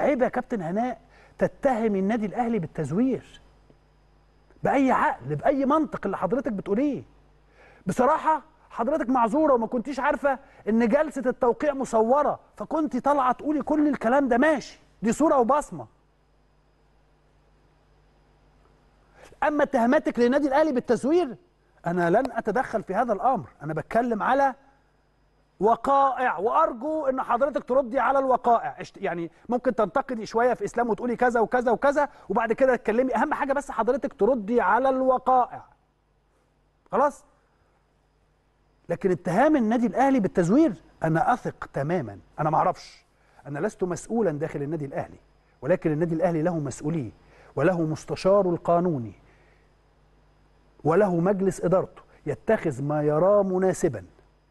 عيب يا كابتن هناء تتهم النادي الاهلي بالتزوير باي عقل باي منطق اللي حضرتك بتقوليه بصراحه حضرتك معذوره وما كنتيش عارفه ان جلسه التوقيع مصوره فكنت طالعه تقولي كل الكلام ده ماشي دي صوره وبصمه اما اتهاماتك للنادي الاهلي بالتزوير انا لن اتدخل في هذا الامر انا بتكلم على وقائع وارجو ان حضرتك تردي على الوقائع اشت- يعني ممكن تنتقدي شويه في اسلام وتقولي كذا وكذا وكذا وبعد كده تتكلمي اهم حاجه بس حضرتك تردي على الوقائع خلاص لكن اتهام النادي الاهلي بالتزوير انا اثق تماما انا ما اعرفش انا لست مسؤولا داخل النادي الاهلي ولكن النادي الاهلي له مسؤوليه وله مستشاره القانوني وله مجلس ادارته يتخذ ما يراه مناسبا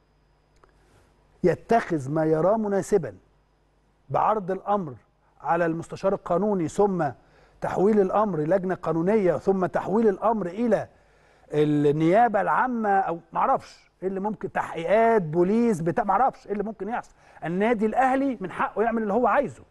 يتخذ ما يراه مناسبا بعرض الامر على المستشار القانوني ثم تحويل الامر لجنه قانونيه ثم تحويل الامر الى النيابه العامه او معرفش ايه اللي ممكن تحقيقات بوليس بتاع معرفش ايه اللي ممكن يحصل النادي الاهلي من حقه يعمل اللي هو عايزه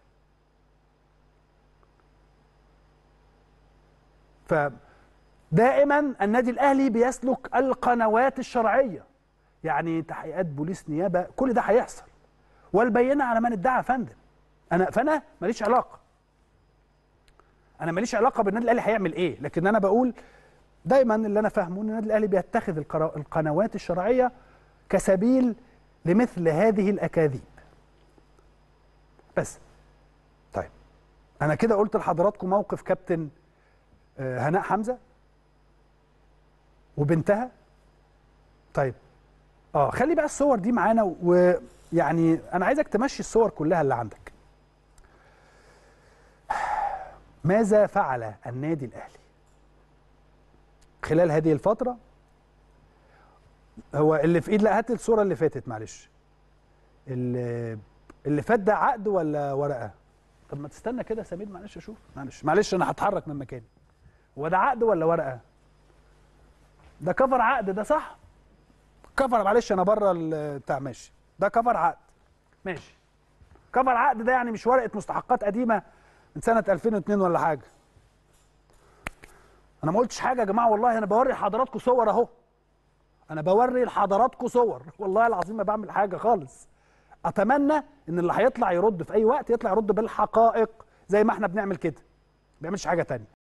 فدائما النادي الاهلي بيسلك القنوات الشرعيه يعني تحقيقات بوليس نيابه كل ده هيحصل والبينه على من ادعى يا فندم انا فانا ماليش علاقه انا ماليش علاقه بالنادي الاهلي هيعمل ايه لكن انا بقول دايما اللي انا فاهمه ان النادي الاهلي بيتخذ القرا- القنوات الشرعيه كسبيل لمثل هذه الاكاذيب بس طيب انا كده قلت لحضراتكم موقف كابتن آه، هناء حمزه وبنتها طيب اه خلي بقى الصور دي معانا ويعني انا عايزك تمشي الصور كلها اللي عندك ماذا فعل النادي الاهلي خلال هذه الفتره هو اللي في ايد لا هات الصوره اللي فاتت معلش اللي اللي فات ده عقد ولا ورقه طب ما تستنى كده يا سمير معلش اشوف معلش معلش انا هتحرك من مكاني هو ده عقد ولا ورقه ده كفر عقد ده صح كفر معلش انا بره ال- بتاع ماشي ده كفر عقد ماشي كفر عقد ده يعني مش ورقه مستحقات قديمه من سنه 2002 ولا حاجه انا ما قلتش حاجه يا جماعه والله انا بوري حضراتكم صور اهو انا بوري لحضراتكم صور والله العظيم ما بعمل حاجه خالص اتمنى ان اللي هيطلع يرد في اي وقت يطلع يرد بالحقائق زي ما احنا بنعمل كده ما بيعملش حاجه تانية